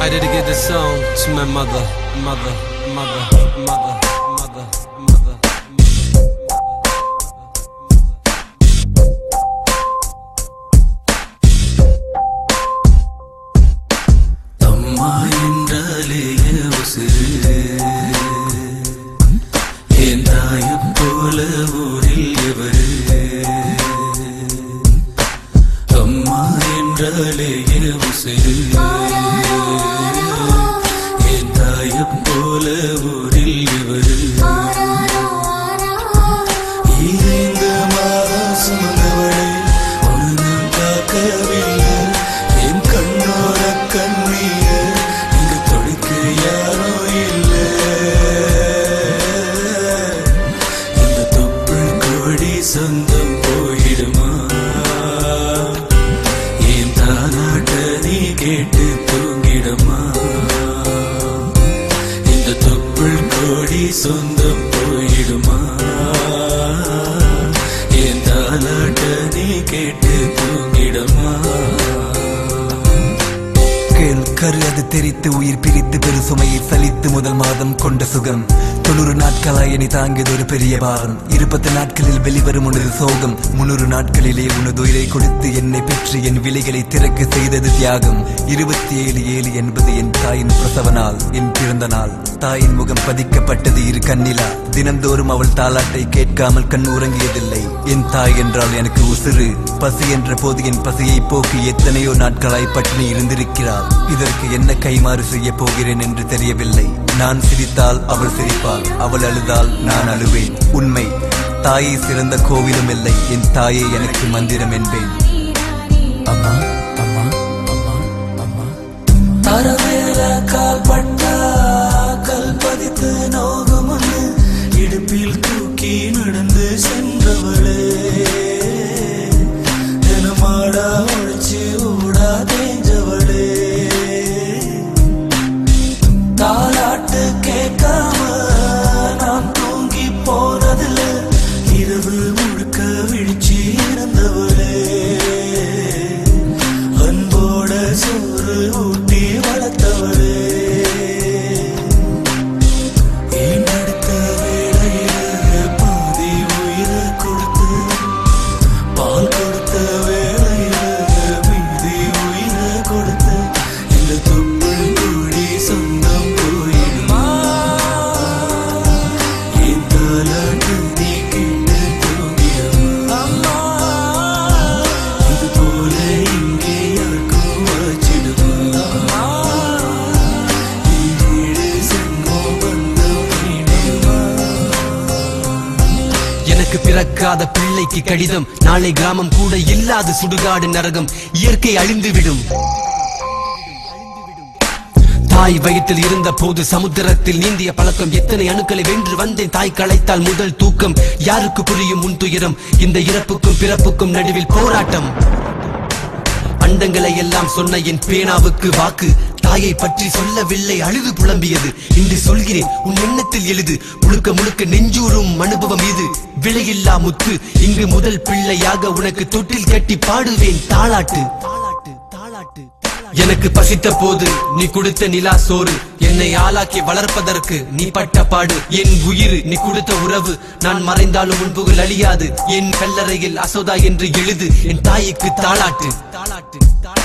I dedicate this song to my mother, mother, mother, mother, mother, mother. அம்மா என்றாலே உசிறு என் தாயம் போல ஊரில் எவரு அம்மா என்றாலே உசிறு என் தாயம் போல ஊரில் எவரு இந்த மாதம் சுமந்தவளை ஒன்றும் காக்கவில்லை என் கண்ணோர கண்ணீர் இங்கு தொடுக்க யாரோ இல்லை இந்த தொப்புள் கோடி சொந்தம் போயிடுமா என் தானாட்ட நீ கேட்டு தூங்கிடுமா இந்த தொப்புள் கோடி சொந்தம் போயிடுமா என் தாலாட்ட நீ கேட்டு தூங்கிடுமா கேள் கரு அது தெரித்து உயிர் பிரித்து பெரு சுமையை சலித்து முதல் மாதம் கொண்ட சுகம் தொண்ணூறு நாட்களாய் என்னை தாங்கியது ஒரு பெரிய பாரம் இருபத்து நாட்களில் வெளிவரும் உனது சோகம் முன்னூறு நாட்களிலே உனது உயிரை கொடுத்து என்னை பெற்று என் விலைகளை திறக்க செய்தது தியாகம் இருபத்தி ஏழு ஏழு என்பது என் தாயின் பிரசவ நாள் என் பிறந்த நாள் தாயின் முகம் பதிக்கப்பட்டது இரு கண்ணிலா தினந்தோறும் அவள் தாலாட்டை கேட்காமல் கண் உறங்கியதில்லை என் தாய் என்றால் எனக்கு உசுறு பசி என்ற போது என் பசியை போக்கி எத்தனையோ நாட்களாய் பட்டினி இருந்திருக்கிறாள் இதற்கு என்ன கைமாறு செய்ய போகிறேன் என்று தெரியவில்லை நான் சிரித்தால் அவள் சிரிப்பாள் அவள் அழுதால் நான் அழுவேன் உண்மை தாயை சிறந்த கோவிலும் இல்லை என் தாயே எனக்கு மந்திரம் என்பேன் அம்மா அம்மா அம்மா அம்மா தரவேல கால் பட்டா கல் பதித்து நோகும் ஒண்ணு இடுப்பில் தூக்கி நடந்து சென்றவளே தினமாடா ஒழிச்சு ஊடா தேஞ்சவளே தாலாட்டு கேட்காம நான் தூங்கி போனதில்ல இரவு முழுக்க விழிச்சு இருந்தவளே அன்போட சோறு ஊட்டி வளர்த்தவளே ஏன் அடுத்த வேளையில பாதி உயிரை கொடுத்து பால் கொடுத்த வேளையில மீதி உயிரை கொடுத்து இந்த தொப்புள் கூடி சொந்தம் போயிடுமா என் தாலாட்டு நீ கேட்டு தூங்கிடுமா இது போல இங்கே யாருக்கும் வச்சிடுமா வீடு செங்கோம் பந்தம் நீடுமா எனக்கு பிறக்காத பிள்ளைக்கு கடிதம் நாளை கிராமம் கூட இல்லாத சுடுகாடு நரகம் இயற்கை அழிந்துவிடும் தாய் வயிற்றில் இருந்த போது சமுத்திரத்தில் நீந்திய பழக்கம் எத்தனை அணுக்களை வென்று வந்தேன் தாய் களைத்தால் முதல் தூக்கம் யாருக்கு புரியும் உன் துயரம் இந்த இறப்புக்கும் பிறப்புக்கும் நடுவில் போராட்டம் அண்டங்களை எல்லாம் சொன்ன என் பேனாவுக்கு வாக்கு தாயை பற்றி சொல்லவில்லை அழுது புலம்பியது இன்று சொல்கிறேன் உன் எண்ணத்தில் எழுது முழுக்க முழுக்க நெஞ்சூரும் அனுபவம் இது விலையில்லா முத்து இங்கு முதல் பிள்ளையாக உனக்கு தொட்டில் கட்டி பாடுவேன் தாளாட்டு தாளாட்டு தாளாட்டு எனக்கு பசித்த போது நீ கொடுத்த நிலா சோறு என்னை ஆளாக்கி வளர்ப்பதற்கு நீ பட்ட பாடு என் உயிர் நீ கொடுத்த உறவு நான் மறைந்தாலும் உன் புகழ் அழியாது என் கல்லறையில் அசோதா என்று எழுது என் தாய்க்கு தாளாட்டு தாளாட்டு